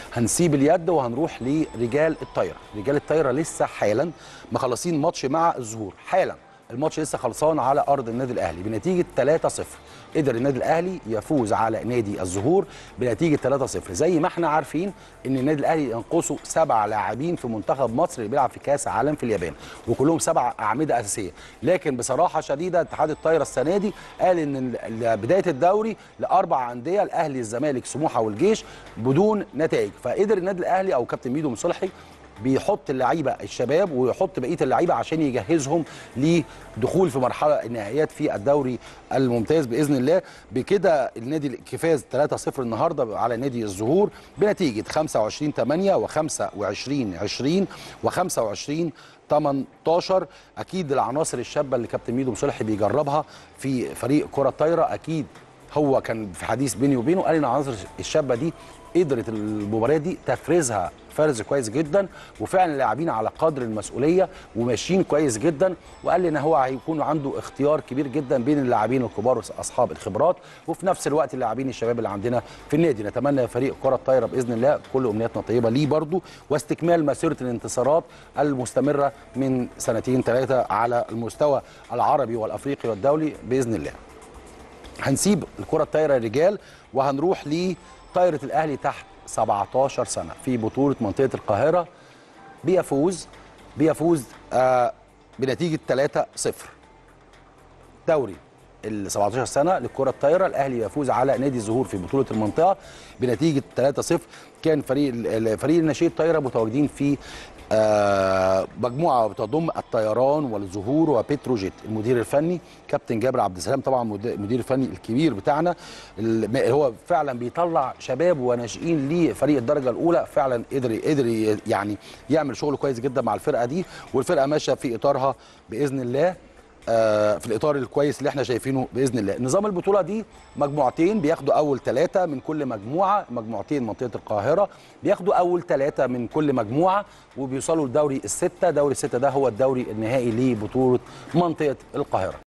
هنسيب اليد وهنروح لرجال الطايره رجال الطايره لسه حالا مخلصين ماتش مع الزهور حالا الماتش لسه خلصان على ارض النادي الاهلي بنتيجه 3-0 قدر النادي الاهلي يفوز على نادي الزهور بنتيجه 3-0 زي ما احنا عارفين ان النادي الاهلي ينقصه سبع لاعبين في منتخب مصر اللي بيلعب في كاس عالم في اليابان وكلهم سبع اعمده اساسيه لكن بصراحه شديده اتحاد الطايره السنه دي قال ان ال- بدايه الدوري لاربع انديه الاهلي الزمالك سموحه والجيش بدون نتائج فقدر النادي الاهلي او كابتن ميدو مصلحي بيحط اللعيبه الشباب ويحط بقيه اللعيبه عشان يجهزهم لدخول في مرحله النهائيات في الدوري الممتاز باذن الله بكده النادي الكفاز 3-0 النهارده على نادي الزهور بنتيجه 25 8 و25 20 و25 18 اكيد العناصر الشابه اللي كابتن ميدو مصلحي بيجربها في فريق كره الطايره اكيد هو كان في حديث بيني وبينه قال ان العناصر الشابه دي قدرت المباريات دي تفريزها فرز كويس جدا وفعلا اللاعبين على قدر المسؤوليه وماشيين كويس جدا وقال لي ان هو هيكون عنده اختيار كبير جدا بين اللاعبين الكبار واصحاب الخبرات وفي نفس الوقت اللاعبين الشباب اللي عندنا في النادي نتمنى فريق كره الطايره باذن الله كل امنياتنا طيبه ليه برضو واستكمال مسيره الانتصارات المستمره من سنتين ثلاثه على المستوى العربي والافريقي والدولي باذن الله هنسيب الكره الطايره رجال وهنروح لطايره الاهلي تحت 17 سنه في بطوله منطقه القاهره بيفوز بيفوز آه بنتيجه 3-0 دوري ال 17 سنه للكره الطايره الاهلي يفوز على نادي الزهور في بطوله المنطقه بنتيجه 3-0 كان فريق ال- فريق الناشئين الطايره متواجدين في آه، مجموعه بتضم الطيران والزهور وبتروجيت المدير الفني كابتن جابر عبد السلام طبعا مد- المدير الفني الكبير بتاعنا الم- هو فعلا بيطلع شباب وناشئين لفريق الدرجه الاولى فعلا قدر قدر ي- يعني يعمل شغل كويس جدا مع الفرقه دي والفرقه ماشيه في اطارها باذن الله آه، في الاطار الكويس اللي احنا شايفينه باذن الله نظام البطوله دي مجموعتين بياخدوا اول ثلاثه من كل مجموعه مجموعتين منطقه القاهره بياخدوا اول ثلاثه من كل مجموعه وبيوصلوا لدوري السته دوري السته ده هو الدوري النهائي لبطوله منطقه القاهره